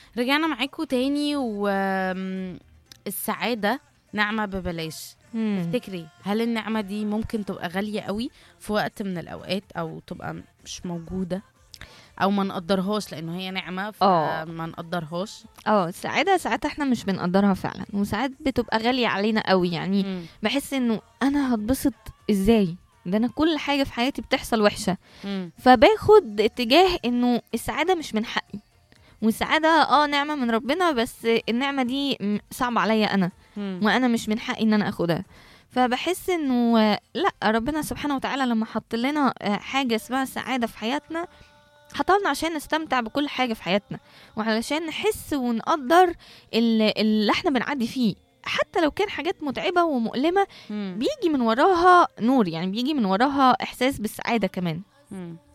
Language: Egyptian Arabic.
رجعنا معاكم تاني والسعادة نعمة ببلاش مم. تفتكري هل النعمة دي ممكن تبقى غالية قوي في وقت من الأوقات أو تبقى مش موجودة أو ما نقدرهاش لأنه هي نعمة آه. فما نقدرهاش اه السعادة ساعات احنا مش بنقدرها فعلا وساعات بتبقى غالية علينا قوي يعني مم. بحس انه انا هتبسط ازاي ده انا كل حاجة في حياتي بتحصل وحشة مم. فباخد اتجاه انه السعادة مش من حقي والسعادة اه نعمة من ربنا بس النعمة دي م- صعبة عليا انا مم. وانا مش من حقي ان انا اخدها فبحس انه آه، لا ربنا سبحانه وتعالى لما حط لنا آه، حاجه اسمها سعاده في حياتنا حطلنا عشان نستمتع بكل حاجه في حياتنا وعلشان نحس ونقدر ال- اللي احنا بنعدي فيه حتى لو كان حاجات متعبه ومؤلمه مم. بيجي من وراها نور يعني بيجي من وراها احساس بالسعاده كمان مم.